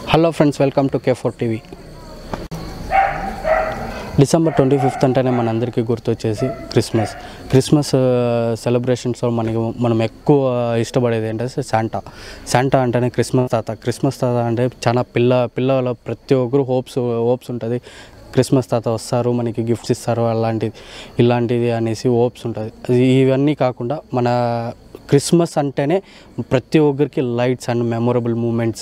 Hello friends welcome to K four TV December twenty fifth అంటేనే మనందరికీ గుర్తొచ్చేసి Christmas Christmas సెలబ్రేషన్స్లో మనకి మనం ఎక్కువ ఇష్టపడేది ఏంటంటే శాంటా శాంటా అంటేనే క్రిస్మస్ తాత క్రిస్మస్ తాత అంటే చాలా పిల్ల పిల్లల ప్రతి ఒక్కరు హోప్స్ హోప్స్ ఉంటుంది క్రిస్మస్ తాత వస్తారు మనకి గిఫ్ట్స్ ఇస్తారు అలాంటిది ఇలాంటిది అనేసి హోప్స్ ఉంటుంది అది ఇవన్నీ కాకుండా మన క్రిస్మస్ అంటేనే ప్రతి ఒక్కరికి lights and memorable moments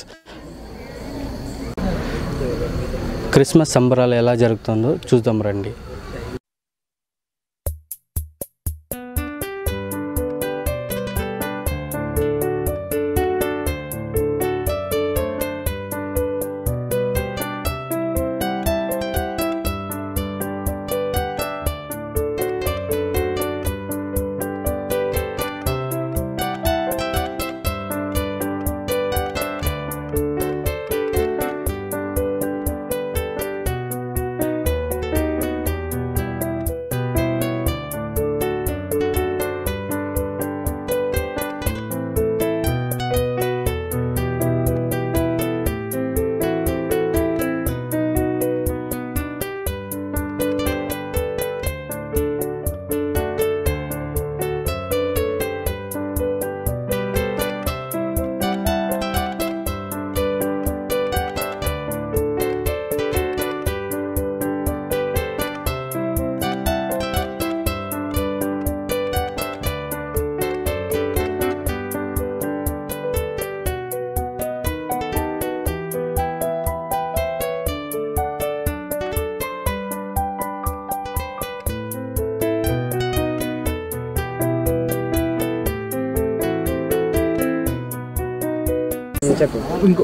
Christmas సంబరాలు ఎలా జరుగుతుందో చూద్దాం రండి ఇంకో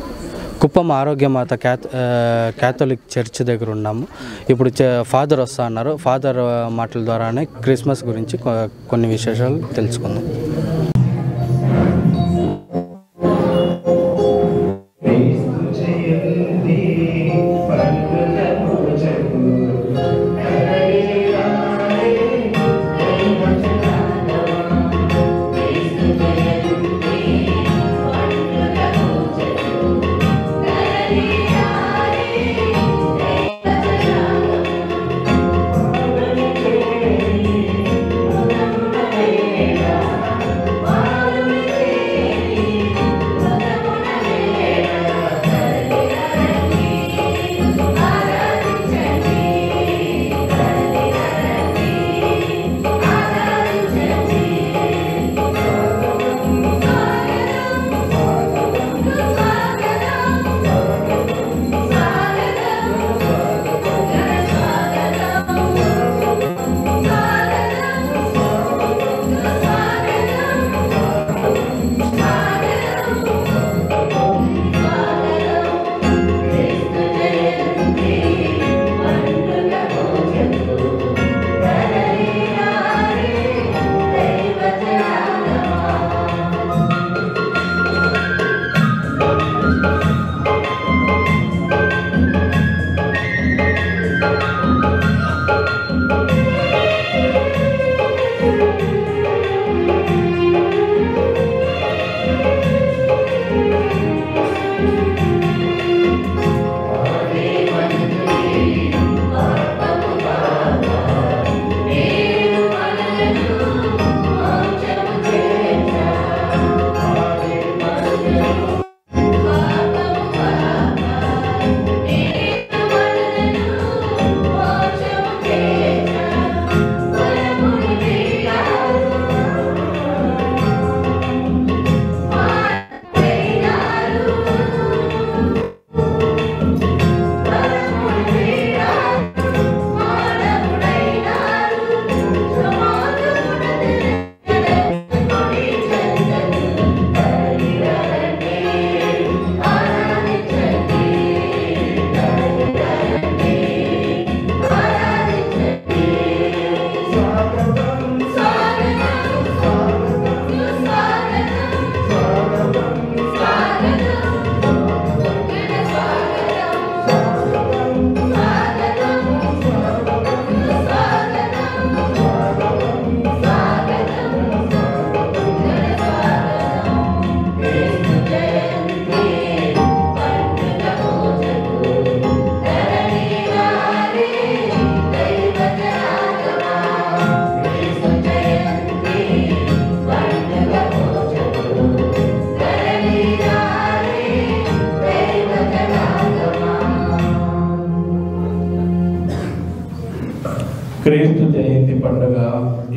కుప్పం ఆరోగ్యమాత క్యాథ ఆ, క్యాథలిక్ చర్చ్ దగ్గర ఉన్నాము ఇప్పుడు చ- ఫాదర్ వస్తా అన్నారు ఫాదర్ ఆ, మాటల ద్వారానే క్రిస్మస్ గురించి కొ- కొన్ని విశేషాలు తెలుసుకుందాం Thank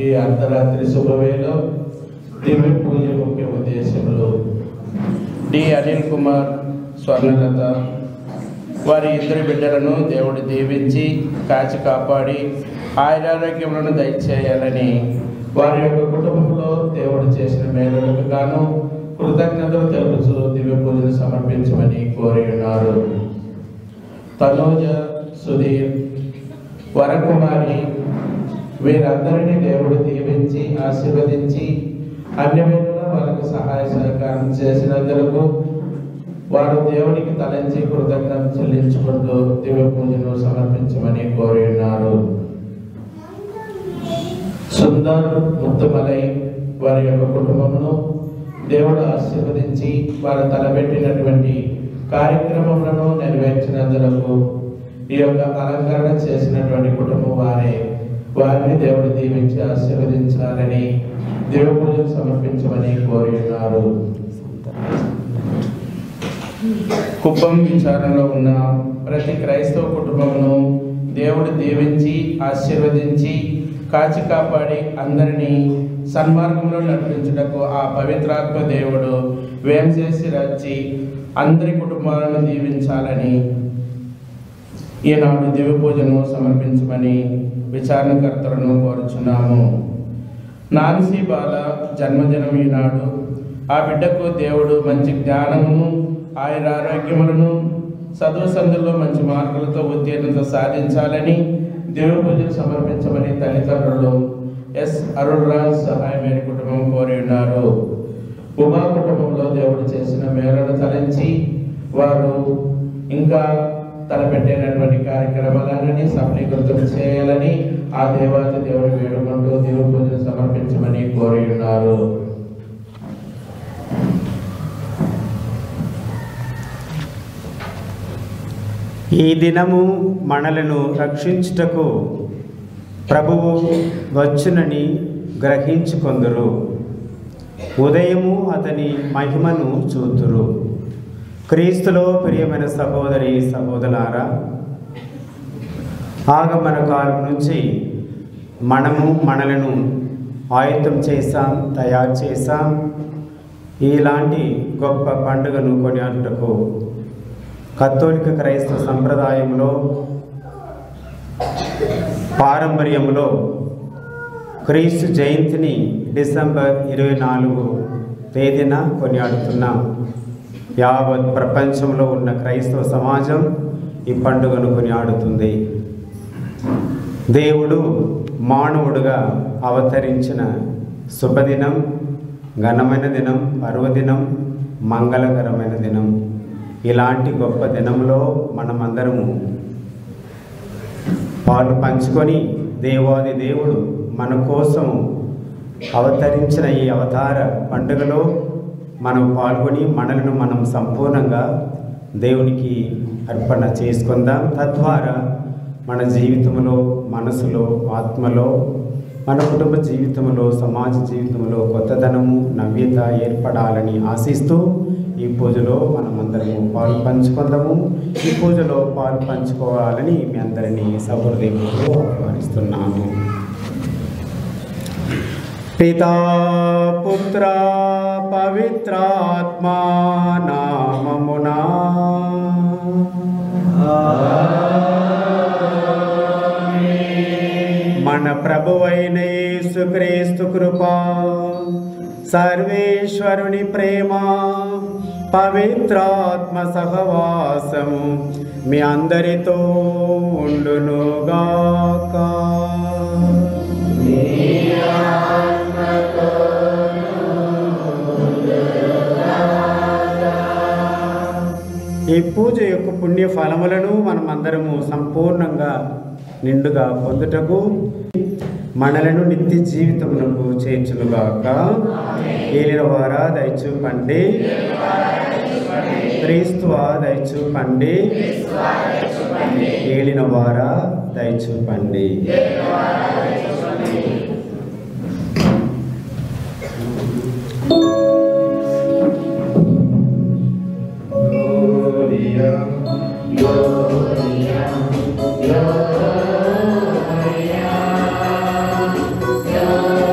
ఈ అర్ధరాత్రి శుభవేళ దివ్య పూజ ముఖ్య ఉద్దేశములు డి అనిల్ కుమార్ స్వర్ణలత వారి ఇద్దరు బిడ్డలను దేవుడు దీవించి కాచి కాపాడి ఆయురారోగ్యములను దయచేయాలని వారి యొక్క కుటుంబంలో దేవుడు చేసిన మేలులకు గాను కృతజ్ఞతలు తెలుపుచు దివ్య పూజలు సమర్పించమని కోరి ఉన్నారు తనోజ సుధీర్ వరకుమారి వీరందరినీ దేవుడు దీవించి ఆశీర్వదించి అన్ని వేళలా వాళ్ళకు సహాయ సహకారం చేసినందుకు వారు దేవునికి తలంచి కృతజ్ఞత చెల్లించుకుంటూ దివ్య పూజను సమర్పించమని కోరి ఉన్నారు సుందర్ ముత్తుమలై వారి యొక్క కుటుంబమును దేవుడు ఆశీర్వదించి వారు తలపెట్టినటువంటి కార్యక్రమములను నెరవేర్చినందులకు ఈ యొక్క అలంకరణ చేసినటువంటి కుటుంబం వారే వారిని దేవుడు దీవించి ఆశీర్వదించాలని దేవ పూజలు సమర్పించమని కోరి ఉన్నారు కుప్పం విచారణలో ఉన్న ప్రతి క్రైస్తవ కుటుంబమును దేవుడు దీవించి ఆశీర్వదించి కాచి కాపాడి అందరినీ సన్మార్గంలో నడిపించుటకు ఆ పవిత్రాత్మ దేవుడు వేం చేసి రచ్చి అందరి కుటుంబాలను దీవించాలని ఈనాడు దివ్య పూజను సమర్పించమని విచారణకర్తలను కోరుచున్నాము నాన్సీ బాల జన్మదినం ఈనాడు ఆ బిడ్డకు దేవుడు మంచి జ్ఞానమును ఆయన ఆరోగ్యములను చదువు సందుల్లో మంచి మార్కులతో ఉత్తీర్ణత సాధించాలని దేవుడి పూజలు సమర్పించమని తల్లిదండ్రులు ఎస్ అరుణ్ రాజ్ సహాయమైన కుటుంబం కోరి ఉన్నారు ఉమా కుటుంబంలో దేవుడు చేసిన మేరను తలంచి వారు ఇంకా తలపెట్టినటువంటి కార్యక్రమాలన్నీ సఫలీకృతం చేయాలని ఆ దేవాతి దేవుడు వేడుకుంటూ దేవుడి పూజలు సమర్పించమని కోరి ఉన్నారు ఈ దినము మనలను రక్షించుటకు ప్రభువు వచ్చునని గ్రహించుకొందురు ఉదయము అతని మహిమను చూతురు క్రీస్తులో ప్రియమైన సహోదరి సహోదరారా ఆగమన కాలం నుంచి మనము మనలను ఆయుధం చేశాం తయారు చేశాం ఇలాంటి గొప్ప పండుగను కొనియాడుటకు కథోలిక క్రైస్తవ సంప్రదాయంలో పారంపర్యంలో క్రీస్తు జయంతిని డిసెంబర్ ఇరవై నాలుగు తేదీన కొనియాడుతున్నాం యావత్ ప్రపంచంలో ఉన్న క్రైస్తవ సమాజం ఈ పండుగను కొనియాడుతుంది దేవుడు మానవుడుగా అవతరించిన శుభదినం ఘనమైన దినం పర్వదినం మంగళకరమైన దినం ఇలాంటి గొప్ప దినంలో మనమందరము పాలు పంచుకొని దేవాది దేవుడు మన కోసం అవతరించిన ఈ అవతార పండుగలో మనం పాల్గొని మనలను మనం సంపూర్ణంగా దేవునికి అర్పణ చేసుకుందాం తద్వారా మన జీవితంలో మనసులో ఆత్మలో మన కుటుంబ జీవితంలో సమాజ జీవితంలో కొత్తదనము నవ్యత ఏర్పడాలని ఆశిస్తూ ఈ పూజలో మనమందరము పాలు పంచుకుందాము ఈ పూజలో పాలు పంచుకోవాలని మీ అందరినీ సహృదయంతో ఆహ్వానిస్తున్నాము పితా పుత్ర పవిత్రాత్మా నామమునా మన ప్రభువైన యేసుక్రీస్తు కృప సర్వేశ్వరుని ప్రేమ పవిత్రాత్మ సహవాసము మీ అందరితో ఉండునుగాక ఈ పూజ యొక్క పుణ్య ఫలములను మనం అందరము సంపూర్ణంగా నిండుగా పొందుటకు మనలను నిత్య జీవితమునకు చేర్చునుగాక ఏలిన వారా దయచూపండి క్రీస్తువా దయచూపండి ఏలిన వారా దయచూపండి Gloria, Gloria, Gloria.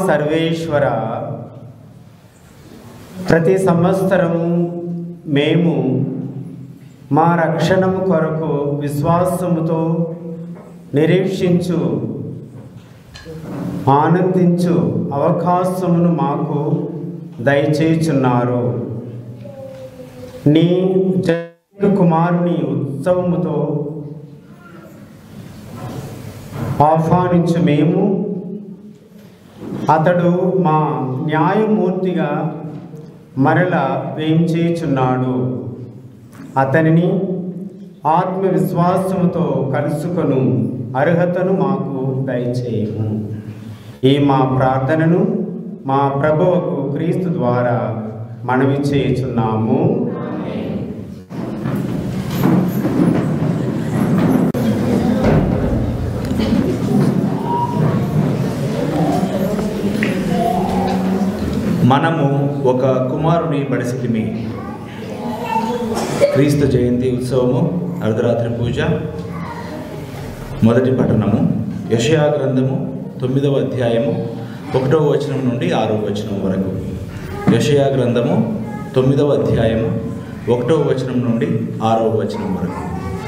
సర్వేశ్వర ప్రతి సంవత్సరము మేము మా రక్షణము కొరకు విశ్వాసముతో నిరీక్షించు ఆనందించు అవకాశమును మాకు దయచేచున్నారు నీ జగ కుమారుని ఉత్సవముతో ఆహ్వానించు మేము అతడు మా న్యాయమూర్తిగా మరల వేయించేచున్నాడు అతనిని ఆత్మవిశ్వాసముతో కలుసుకొను అర్హతను మాకు దయచేయము ఈ మా ప్రార్థనను మా ప్రభువుకు క్రీస్తు ద్వారా మనవి చేయుచున్నాము మనము ఒక కుమారుని బడిసిటిమి క్రీస్తు జయంతి ఉత్సవము అర్ధరాత్రి పూజ మొదటి పఠనము యషయా గ్రంథము తొమ్మిదవ అధ్యాయము ఒకటవ వచనం నుండి ఆరవ వచనం వరకు యషయా గ్రంథము తొమ్మిదవ అధ్యాయము ఒకటవ వచనం నుండి ఆరవ వచనం వరకు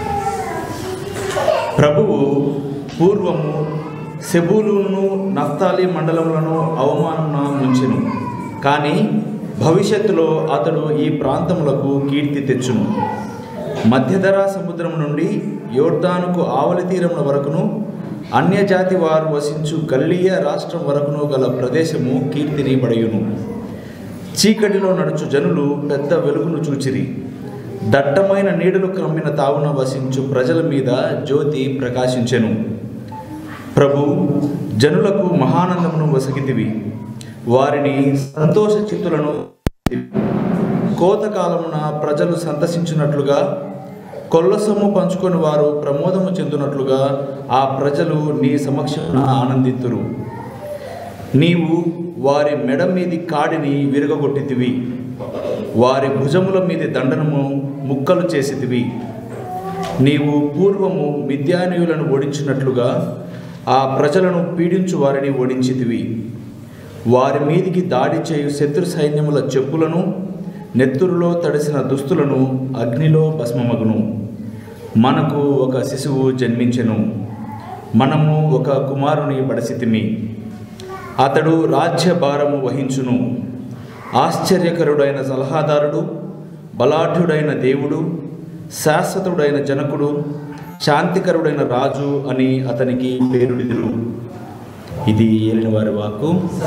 ప్రభువు పూర్వము సెబూలును నఫ్తాలి మండలములను అవమానమున ముంచెను కానీ భవిష్యత్తులో అతడు ఈ ప్రాంతములకు కీర్తి తెచ్చును మధ్యధరా సముద్రం నుండి యోర్దానుకు ఆవలి తీరముల వరకును అన్యజాతి వారు వసించు గల్లీయ రాష్ట్రం వరకును గల ప్రదేశము కీర్తిని పడయును చీకటిలో నడుచు జనులు పెద్ద వెలుగును చూచిరి దట్టమైన నీడలు కమ్మిన తావున వసించు ప్రజల మీద జ్యోతి ప్రకాశించెను ప్రభు జనులకు మహానందమును వసగితివి వారిని సంతోష చిత్తులను కోతకాలమున ప్రజలు సంతసించినట్లుగా కొల్లసొమ్ము పంచుకొని వారు ప్రమోదము చెందునట్లుగా ఆ ప్రజలు నీ సమక్షమున ఆనందితురు నీవు వారి మెడ మీది కాడిని విరగగొట్టితివి వారి భుజముల మీది దండనము ముక్కలు చేసితివి నీవు పూర్వము మిద్యానీయులను ఓడించినట్లుగా ఆ ప్రజలను పీడించు వారిని ఓడించితివి వారి మీదికి దాడి చేయు శత్రు సైన్యముల చెప్పులను నెత్తురులో తడిసిన దుస్తులను అగ్నిలో భస్మమగును మనకు ఒక శిశువు జన్మించెను మనము ఒక కుమారుని బడసితిమి అతడు రాజ్య భారము వహించును ఆశ్చర్యకరుడైన సలహాదారుడు బలాఢ్యుడైన దేవుడు శాశ్వతుడైన జనకుడు శాంతికరుడైన రాజు అని అతనికి పేరుడిదురు ఇది ఏలిన వారి వాక్కు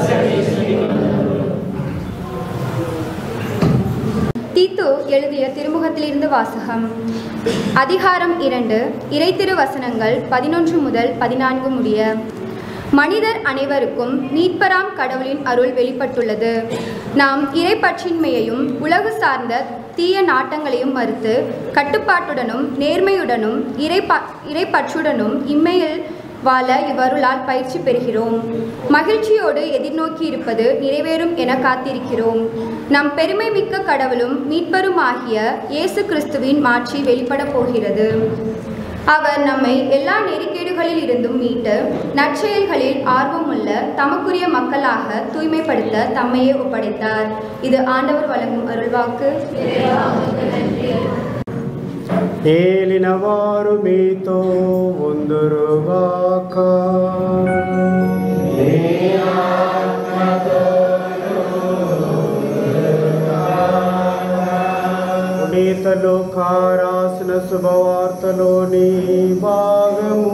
தீத்து எழுதிய திருமுகத்திலிருந்து வாசகம் அதிகாரம் இரண்டு இறைத்திரு வசனங்கள் பதினொன்று முதல் பதினான்கு முடிய மனிதர் அனைவருக்கும் மீட்பராம் கடவுளின் அருள் வெளிப்பட்டுள்ளது நாம் இறைப்பற்றின்மையையும் உலகு சார்ந்த தீய நாட்டங்களையும் மறுத்து கட்டுப்பாட்டுடனும் நேர்மையுடனும் இறைப்ப இறைப்பற்றுடனும் இம்மையில் வாழ இவ்வருளால் பயிற்சி பெறுகிறோம் மகிழ்ச்சியோடு எதிர்நோக்கி இருப்பது நிறைவேறும் என காத்திருக்கிறோம் நம் பெருமை மிக்க கடவுளும் மீட்பருமாகிய இயேசு கிறிஸ்துவின் மாட்சி வெளிப்பட போகிறது அவர் நம்மை எல்லா நெறிக்கேடுகளில் இருந்தும் மீட்டு நற்செயல்களில் ஆர்வமுள்ள தமக்குரிய மக்களாக தூய்மைப்படுத்த தம்மையே ஒப்படைத்தார் இது ஆண்டவர் வழங்கும் அருள்வாக்கு ఏలిన వారు మీతో ఉందురుగాక పునీతలు కారాసిన శుభవార్తలోని భాగము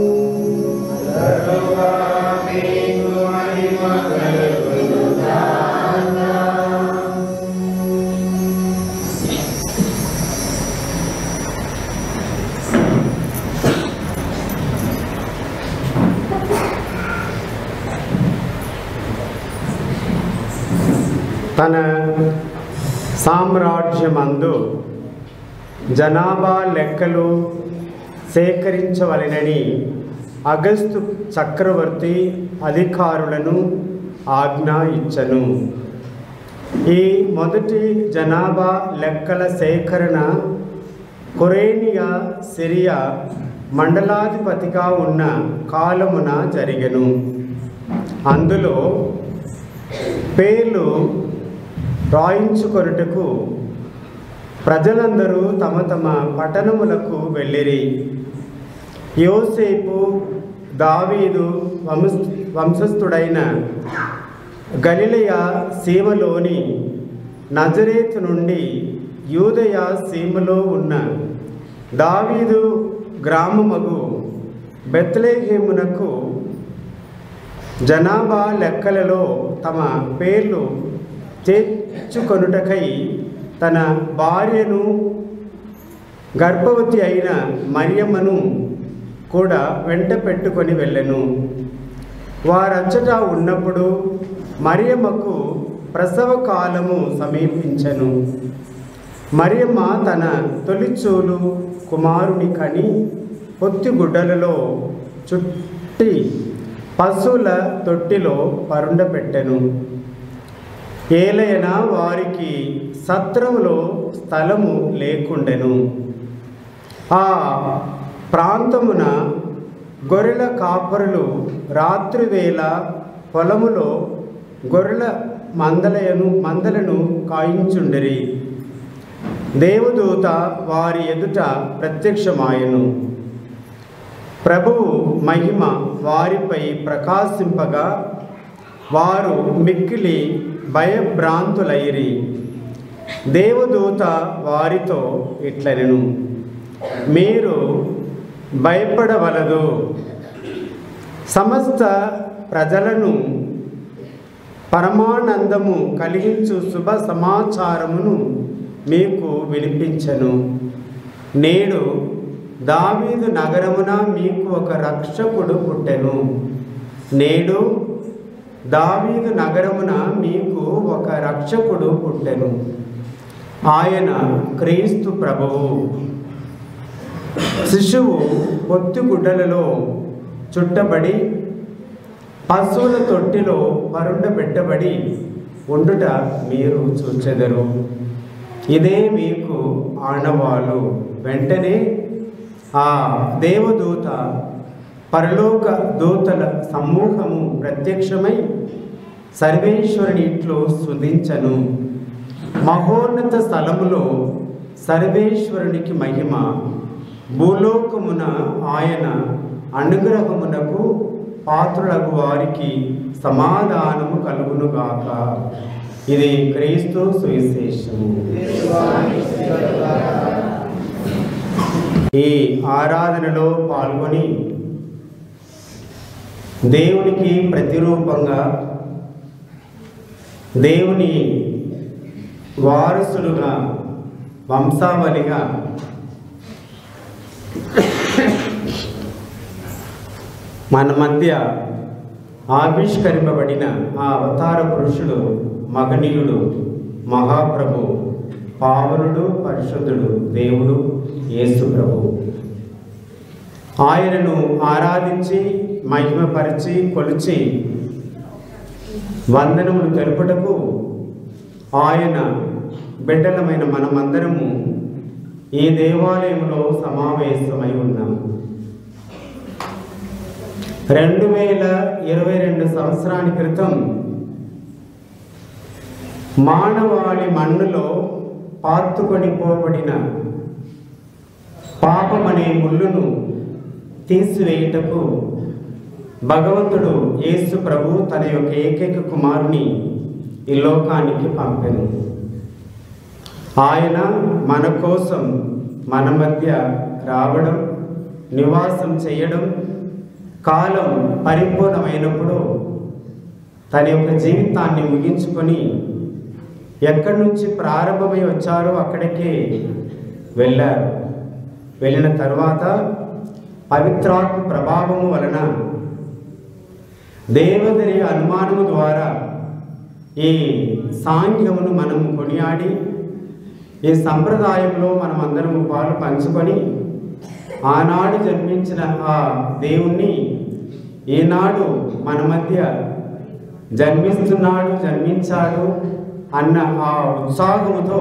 తన సామ్రాజ్యమందు జనాభా లెక్కలు సేకరించవలెనని అగస్తు చక్రవర్తి అధికారులను ఆజ్ఞ ఇచ్చను ఈ మొదటి జనాభా లెక్కల సేకరణ కొరేనియా సిరియా మండలాధిపతిగా ఉన్న కాలమున జరిగెను అందులో పేర్లు రాయించుకొనుటకు ప్రజలందరూ తమ తమ పట్టణములకు వెళ్ళిరి యోసేపు దావీదు వంశ వంశస్థుడైన గలిలయ సీమలోని నజరేతు నుండి యూదయ సీమలో ఉన్న దావీదు గ్రామమగు బెత్లేహేమునకు జనాభా లెక్కలలో తమ పేర్లు చేర్చుకొనుటకై తన భార్యను గర్భవతి అయిన మరియమ్మను కూడా వెంట పెట్టుకొని వెళ్ళెను వారచ్చట ఉన్నప్పుడు మరియమ్మకు ప్రసవ కాలము సమీపించెను మరియమ్మ తన తొలిచూలు కుమారుని కని పొత్తిగుడ్డలలో చుట్టి పశువుల తొట్టిలో పరుండపెట్టెను ఏలైనా వారికి సత్రములో స్థలము లేకుండెను ఆ ప్రాంతమున గొర్రెల కాపరులు రాత్రివేళ పొలములో గొర్రెల మందలయను మందలను కాయించుండిరి దేవదూత వారి ఎదుట ప్రత్యక్షమాయను ప్రభువు మహిమ వారిపై ప్రకాశింపగా వారు మిక్కిలి భయభ్రాంతులైరి దేవదూత వారితో ఇట్లనెను మీరు భయపడవలదు సమస్త ప్రజలను పరమానందము కలిగించు శుభ సమాచారమును మీకు వినిపించను నేడు దావీదు నగరమున మీకు ఒక రక్షకుడు పుట్టెను నేడు దావీదు నగరమున మీకు ఒక రక్షకుడు పుట్టెను ఆయన క్రీస్తు ప్రభువు శిశువు పొత్తిగుడ్డలలో చుట్టబడి పశువుల తొట్టిలో పరుండబెట్టబడి ఉండుట మీరు చూచెదరు ఇదే మీకు ఆనవాలు వెంటనే ఆ దేవదూత పరలోక దూతల సమూహము ప్రత్యక్షమై సర్వేశ్వరుని ఇట్లు స్తుతించను మహోన్నత స్థలములో సర్వేశ్వరునికి మహిమ భూలోకమున ఆయన అనుగ్రహమునకు పాత్రులకు వారికి సమాధానము కలుగునుగాక ఇది క్రీస్తు సువిశేషము ఈ ఆరాధనలో పాల్గొని దేవునికి ప్రతిరూపంగా దేవుని వారసులుగా వంశావళిగా మన మధ్య ఆవిష్కరింపబడిన ఆ అవతార పురుషుడు మగనీయుడు మహాప్రభు పావనుడు పరిశుద్ధుడు దేవుడు యేసు ప్రభు ఆయనను ఆరాధించి మహిమపరిచి కొలిచి వందనములు తెలుపుటకు ఆయన బిడ్డలమైన మనమందరము ఈ దేవాలయంలో సమావేశమై ఉన్నాము రెండు వేల ఇరవై రెండు సంవత్సరాల క్రితం మానవాళి మన్నులో పాతుకొని పోబడిన పాపమనే ముళ్ళును తీసివేయుటకు భగవంతుడు యేసు ప్రభు తన యొక్క ఏకైక కుమారుని ఈ లోకానికి పంపెను ఆయన మన కోసం మన మధ్య రావడం నివాసం చేయడం కాలం పరిపూర్ణమైనప్పుడు తన యొక్క జీవితాన్ని ముగించుకొని ఎక్కడి నుంచి ప్రారంభమై వచ్చారో అక్కడికే వెళ్ళారు వెళ్ళిన తర్వాత పవిత్రాత్మ ప్రభావము వలన దేవదరి అనుమానము ద్వారా ఈ సాంఘ్యమును మనం కొనియాడి ఈ సంప్రదాయంలో మనం అందరము పాలు పంచుకొని ఆనాడు జన్మించిన ఆ దేవుణ్ణి ఈనాడు మన మధ్య జన్మిస్తున్నాడు జన్మించాడు అన్న ఆ ఉత్సాహముతో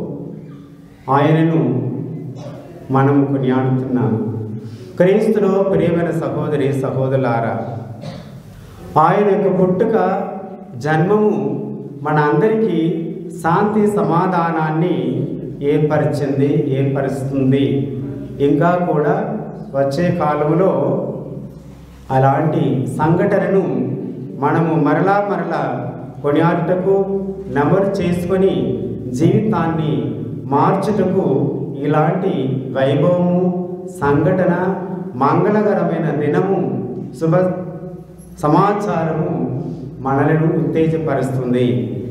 ఆయనను మనము కొనియాడుతున్నాం క్రీస్తులో ప్రియమైన సహోదరి సహోదరులారా ఆయన యొక్క పుట్టుక జన్మము మన అందరికీ శాంతి సమాధానాన్ని ఏర్పరిచింది ఏర్పరుస్తుంది ఇంకా కూడా వచ్చే కాలంలో అలాంటి సంఘటనను మనము మరలా మరలా కొనియాడుటకు నమరు చేసుకొని జీవితాన్ని మార్చుటకు ఇలాంటి వైభవము సంఘటన మంగళకరమైన దినము శుభ సమాచారము మనలను ఉత్తేజపరుస్తుంది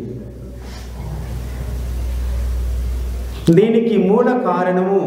దీనికి మూల కారణము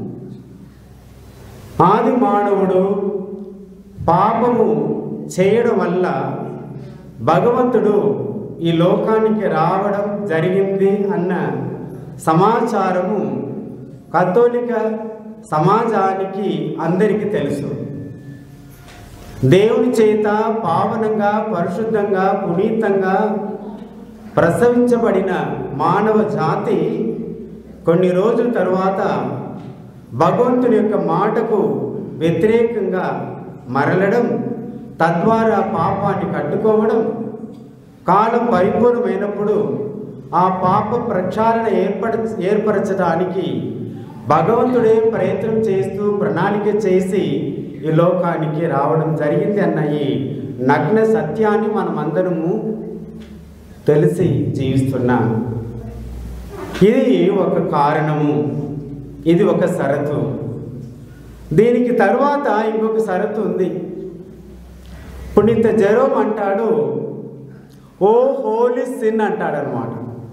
ఆది మానవుడు పాపము చేయడం వల్ల భగవంతుడు ఈ లోకానికి రావడం జరిగింది అన్న సమాచారము కథోలిక సమాజానికి అందరికీ తెలుసు దేవుని చేత పావనంగా పరిశుద్ధంగా పునీతంగా ప్రసవించబడిన మానవ జాతి కొన్ని రోజుల తర్వాత భగవంతుని యొక్క మాటకు వ్యతిరేకంగా మరలడం తద్వారా పాపాన్ని కట్టుకోవడం కాలం పరిపూర్ణమైనప్పుడు ఆ పాప ప్రక్షాళన ఏర్పడ ఏర్పరచడానికి భగవంతుడే ప్రయత్నం చేస్తూ ప్రణాళిక చేసి ఈ లోకానికి రావడం జరిగింది అన్న ఈ నగ్న సత్యాన్ని మనమందరము తెలిసి జీవిస్తున్నాం ఇది ఒక కారణము ఇది ఒక షరతు దీనికి తరువాత ఇంకొక షరతు ఉంది పునీత జెరోమ్ అంటాడు ఓ హోలీ సిన్ అంటాడు అనమాట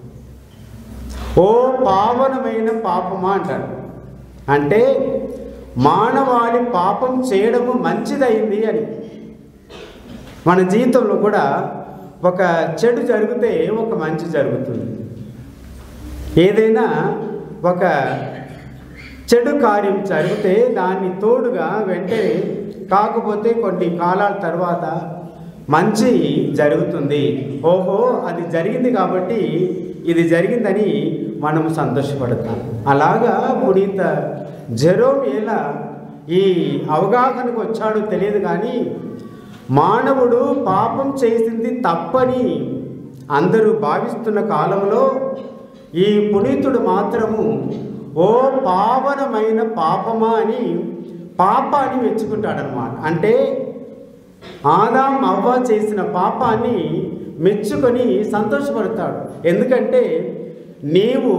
ఓ పావనమైన పాపమా అంటాడు అంటే మానవాళి పాపం చేయడము మంచిదైంది అని మన జీవితంలో కూడా ఒక చెడు జరిగితే ఒక మంచి జరుగుతుంది ఏదైనా ఒక చెడు కార్యం జరిగితే దాన్ని తోడుగా వెంటనే కాకపోతే కొన్ని కాలాల తర్వాత మంచి జరుగుతుంది ఓహో అది జరిగింది కాబట్టి ఇది జరిగిందని మనం సంతోషపడతాం అలాగా పునీత జెరోమ్ ఎలా ఈ అవగాహనకు వచ్చాడో తెలియదు కానీ మానవుడు పాపం చేసింది తప్పని అందరూ భావిస్తున్న కాలంలో ఈ పునీతుడు మాత్రము ఓ పావనమైన పాపమా అని పాపాన్ని మెచ్చుకుంటాడనమాట అంటే ఆదాం అవ్వ చేసిన పాపాన్ని మెచ్చుకొని సంతోషపడతాడు ఎందుకంటే నీవు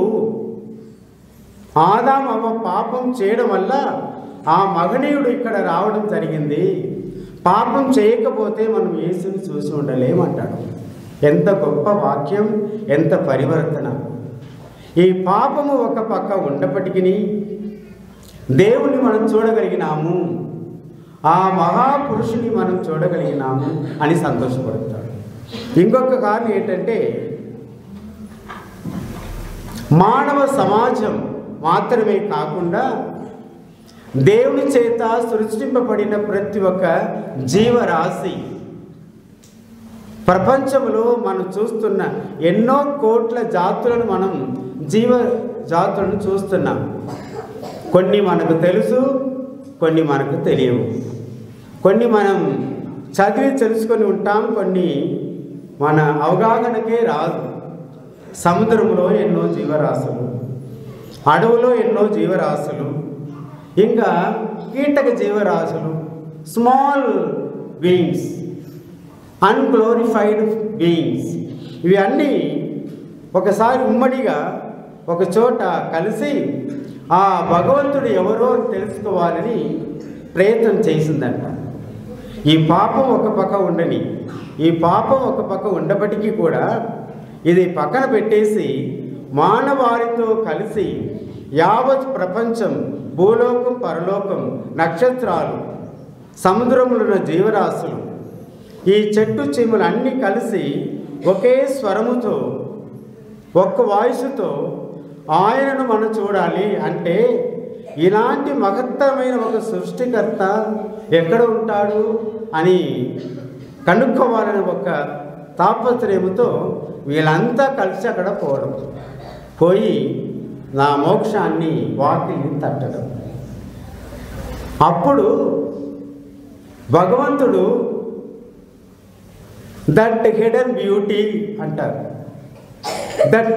ఆదాం అవ్వ పాపం చేయడం వల్ల ఆ మగనీయుడు ఇక్కడ రావడం జరిగింది పాపం చేయకపోతే మనం యేసుని చూసి ఉండలేమంటాడు ఎంత గొప్ప వాక్యం ఎంత పరివర్తన ఈ పాపము ఒక పక్క ఉన్నప్పటికీ దేవుని మనం చూడగలిగినాము ఆ మహాపురుషుని మనం చూడగలిగినాము అని సంతోషపడతాడు ఇంకొక కారణం ఏంటంటే మానవ సమాజం మాత్రమే కాకుండా దేవుని చేత సృష్టింపబడిన ప్రతి ఒక్క జీవరాశి ప్రపంచంలో మనం చూస్తున్న ఎన్నో కోట్ల జాతులను మనం జీవ జాతులను చూస్తున్నాం కొన్ని మనకు తెలుసు కొన్ని మనకు తెలియవు కొన్ని మనం చదివి తెలుసుకొని ఉంటాం కొన్ని మన అవగాహనకే రాదు సముద్రంలో ఎన్నో జీవరాశులు అడవులో ఎన్నో జీవరాశులు ఇంకా కీటక జీవరాశులు స్మాల్ బీయింగ్స్ అన్గ్లోరిఫైడ్ బీయింగ్స్ ఇవి అన్నీ ఒకసారి ఉమ్మడిగా ఒక చోట కలిసి ఆ భగవంతుడు ఎవరో అని తెలుసుకోవాలని ప్రయత్నం చేసిందంట ఈ పాపం ఒక పక్క ఉండని ఈ పాపం ఒక పక్క ఉండబటికీ కూడా ఇది పక్కన పెట్టేసి మానవాళితో కలిసి యావత్ ప్రపంచం భూలోకం పరలోకం నక్షత్రాలు సముద్రంలో ఉన్న జీవరాశులు ఈ చెట్టు చీమలు అన్నీ కలిసి ఒకే స్వరముతో ఒక్క వాయిస్తో ఆయనను మనం చూడాలి అంటే ఇలాంటి మహత్తరమైన ఒక సృష్టికర్త ఎక్కడ ఉంటాడు అని కనుక్కోవాలని ఒక తాపత్రయముతో వీళ్ళంతా కలిసి అక్కడ పోవడం పోయి నా మోక్షాన్ని వాకిలి తట్టడం అప్పుడు భగవంతుడు దట్ హిడెన్ బ్యూటీ అంటారు that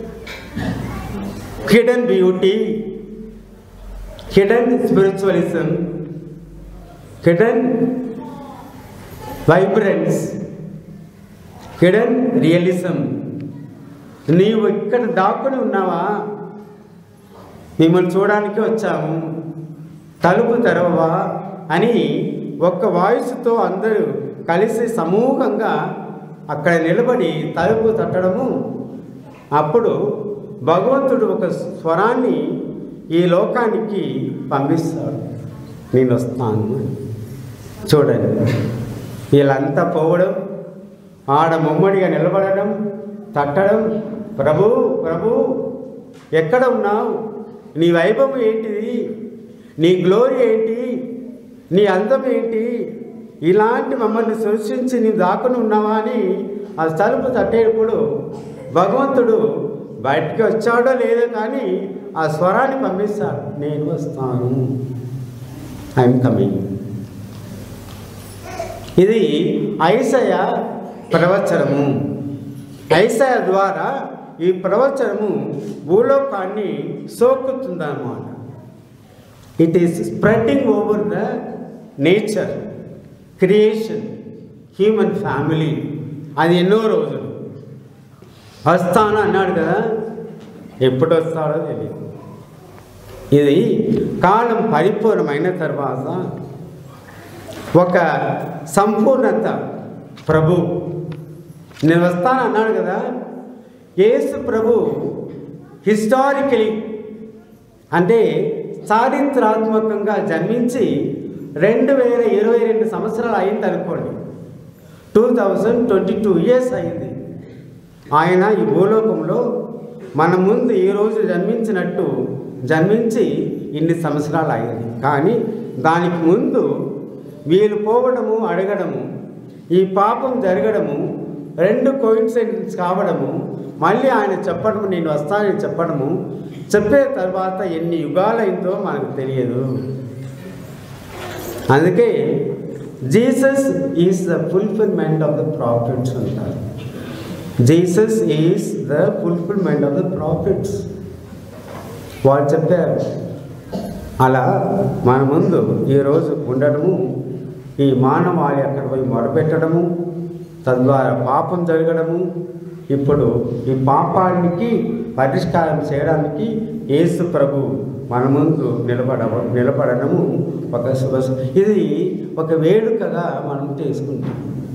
hidden beauty hidden spiritualism hidden vibrance hidden realism నీవు ఇక్కడ దాక్కుని ఉన్నావా మిమ్మల్ని చూడడానికి వచ్చాము తలుపు తెరవవా అని ఒక్క వాయిస్తో అందరూ కలిసి సమూహంగా అక్కడ నిలబడి తలుపు తట్టడము అప్పుడు భగవంతుడు ఒక స్వరాన్ని ఈ లోకానికి పంపిస్తాడు నేను వస్తాను అని. చూడండి వీళ్ళంతా పోవడం ఆడ ముమ్మడిగా నిలబడడం తట్టడం ప్రభు ప్రభు ఎక్కడ ఉన్నావు నీ వైభవం ఏంటిది నీ గ్లోరీ ఏంటి నీ అందం ఏంటి ఇలాంటి మమ్మల్ని సృష్టించి నీ దాక్కుని ఉన్నావా అని ఆ తలుపు తట్టేటప్పుడు భగవంతుడు బయటికి వచ్చాడో లేదో కానీ ఆ స్వరాన్ని పంపిస్తాడు నేను వస్తాను ఐఎమ్ కమింగ్ ఇది ఐసయ ప్రవచనము ఐసయ ద్వారా ఈ ప్రవచనము భూలోకాన్ని సోకుతుందన్నమాట it is spreading over the nature creation human family అది ఎన్నో రోజులు వస్తాను అన్నాడు కదా ఎప్పుడు వస్తాడో తెలియదు ఇది కాలం పరిపూర్ణమైన తర్వాత ఒక సంపూర్ణత ప్రభు నేను వస్తాను అన్నాడు కదా యేసు ప్రభు హిస్టారికలీ అంటే చారిత్రాత్మకంగా జన్మించి రెండు వేల ఇరవై రెండు సంవత్సరాలు అయింది అనుకోండి two thousand twenty two years అయింది ఆయన ఈ భూలోకంలో మన ముందు ఈ రోజు జన్మించినట్టు జన్మించి ఇన్ని సంవత్సరాలు అయింది కానీ దానికి ముందు వీళ్ళు పోవడము అడగడము ఈ పాపం జరగడము రెండు కోయిన్సిడెన్స్ కావడము మళ్ళీ ఆయన చెప్పడము నేను వస్తానని చెప్పడము చెప్పే తర్వాత ఎన్ని యుగాలైందో మనకు తెలియదు అందుకే Jesus is the fulfilment of the prophets అంటారు Jesus is the fulfilment of the prophets వాళ్ళు చెప్పారు అలా మన ముందు ఈరోజు ఉండడము ఈ మానవాళి అక్కడ పోయి మొరపెట్టడము తద్వారా పాపం జరగడము ఇప్పుడు ఈ పాపానికి పరిష్కారం చేయడానికి యేసు ప్రభు మన ముందు నిలబడ నిలబడడము ఒక శుభ ఇది ఒక వేడుకగా మనం చేసుకుంటాం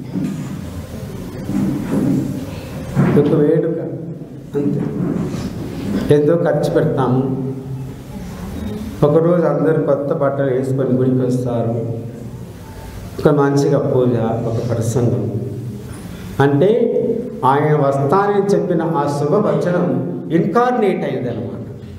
ఒక వేడుక అంతే ఎంతో ఖర్చు పెడతాము ఒకరోజు అందరు కొత్త బట్టలు వేసుకొని గుడికి వస్తారు ఒక మంచిగా పూజ ఒక ప్రసంగం అంటే ఆయన వస్తానని చెప్పిన ఆ శుభవచనం ఇన్కార్నేట్ అయింది అనమాట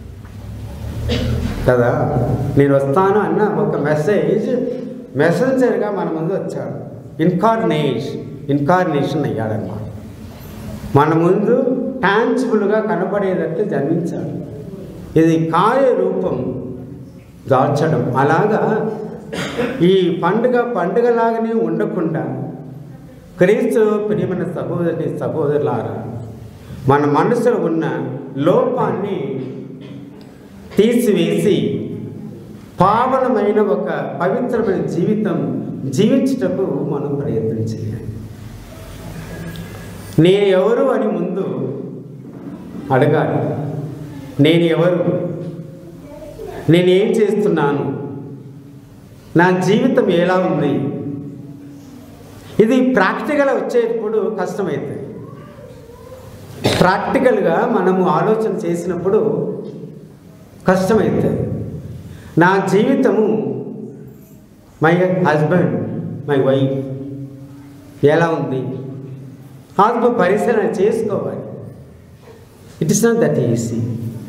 కదా నేను వస్తాను అన్న ఒక మెసేజ్ మెసెంజర్గా మన ముందు వచ్చాడు ఇన్కార్నేషన్ ఇన్కార్నేషన్ అయ్యాడనమాట మన ముందు టాన్సిబుల్గా కనపడేటట్టు జన్మించాడు ఇది కార్యరూపం దాల్చడం అలాగా ఈ పండుగ పండుగలాగానే ఉండకుండా క్రీస్తు ప్రియమైన సహోదరి సహోదరులారా మన మనసులో ఉన్న లోపాన్ని తీసివేసి పావనమైన ఒక పవిత్రమైన జీవితం జీవించుటకు మనం ప్రయత్నం చేయాలి నేను ఎవరు అని ముందు అడగాలి నేను ఎవరు నేనేం చేస్తున్నాను నా జీవితం ఎలా ఉంది ఇది ప్రాక్టికల్ వచ్చేటప్పుడు కష్టమవుతుంది ప్రాక్టికల్గా మనము ఆలోచన చేసినప్పుడు కష్టమవుతుంది నా జీవితము మై హస్బెండ్ మై వైఫ్ ఎలా ఉంది ఆత్మ పరిశీలన చేసుకోవాలి it is not that easy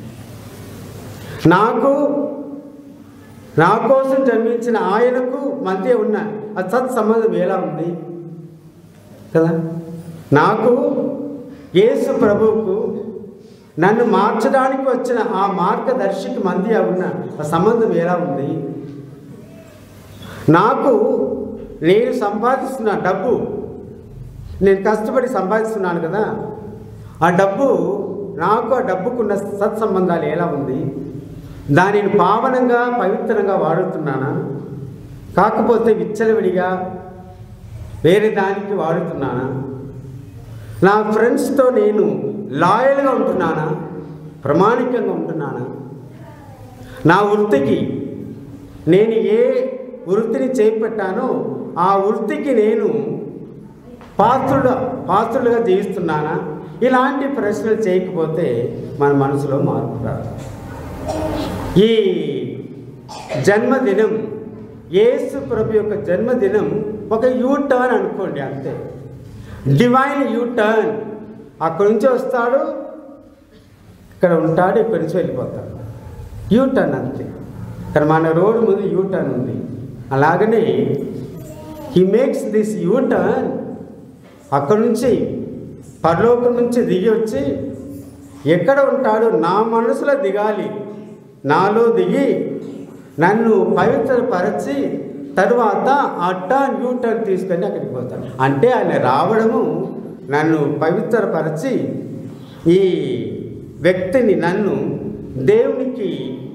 నాకు నా కోసం జన్మించిన ఆయనకు మధ్య ఉన్న ఆ సత్ సంబంధం ఎలా ఉంది కదా నాకు యేసు ప్రభువుకు నన్ను మార్చడానికి వచ్చిన ఆ మార్గదర్శికి మధ్య ఉన్న ఆ సంబంధం ఎలా ఉంది నాకు నేను సంపాదిస్తున్న డబ్బు నేను కష్టపడి సంపాదిస్తున్నాను కదా ఆ డబ్బు నాకు ఆ డబ్బుకున్న సత్సంబంధాలు ఎలా ఉంది దానిని పావనంగా పవిత్రంగా వాడుతున్నానా కాకపోతే విచ్చలవిడిగా వేరే దానికి వాడుతున్నానా నా ఫ్రెండ్స్తో నేను లాయల్గా ఉంటున్నానా ప్రామాణికంగా ఉంటున్నానా నా వృత్తికి నేను ఏ వృత్తిని చేపట్టానో ఆ వృత్తికి నేను పాత్రుడు పాత్రులుగా జీవిస్తున్నానా ఇలాంటి ప్రశ్నలు చేయకపోతే మన మనసులో మార్పు రాదు ఈ జన్మదినం యేసు ప్రభు యొక్క జన్మదినం ఒక యూ టర్న్ అనుకోండి అంతే డివైన్ యూ టర్న్ అక్కడి నుంచి వస్తాడు ఇక్కడ ఉంటాడు ఇక్కడి నుంచి వెళ్ళిపోతాడు యూ టర్న్ అంతే ఇక్కడ మన రోడ్డు ముందు యూ టర్న్ ఉంది అలాగనే he makes this U turn అక్కడి నుంచి పరలోకం నుంచి దిగి వచ్చి ఎక్కడ ఉంటాడో నా మనసులో దిగాలి నాలో దిగి నన్ను పవిత్రపరచి తరువాత ఆ టర్న్ యూ టర్న్ తీసుకొని అక్కడికి పోతాడు అంటే ఆయన రావడము నన్ను పవిత్రపరచి ఈ వ్యక్తిని నన్ను దేవునికి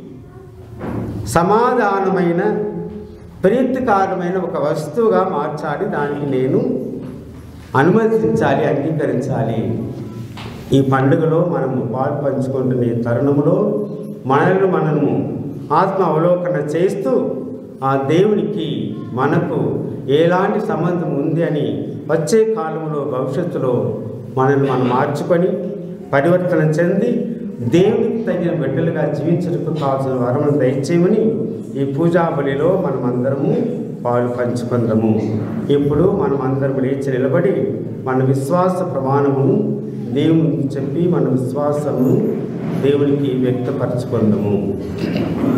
సమాధానమైన ప్రీతికారమైన ఒక వస్తువుగా మార్చాలి దానికి నేను అనుమతించాలి అంగీకరించాలి ఈ పండుగలో మనము పాలు పంచుకుంటున్న ఈ తరుణంలో మనల్ని మనము ఆత్మ అవలోకన చేస్తూ ఆ దేవునికి మనకు ఎలాంటి సంబంధం ఉంది అని వచ్చే కాలంలో భవిష్యత్తులో మనల్ని మనం మార్చుకొని పరివర్తన చెంది దేవునికి తగిన బిడ్డలుగా జీవించడానికి కావాల్సిన వరమును దయచేయమని ఈ పూజా బలిలో మనమందరము పాలు పంచుకుందాము ఇప్పుడు మనం అందరం లేచి నిలబడి మన విశ్వాస ప్రమాణమును దేవునికి చెప్పి మన విశ్వాసము దేవునికి వ్యక్తపరచుకుందాము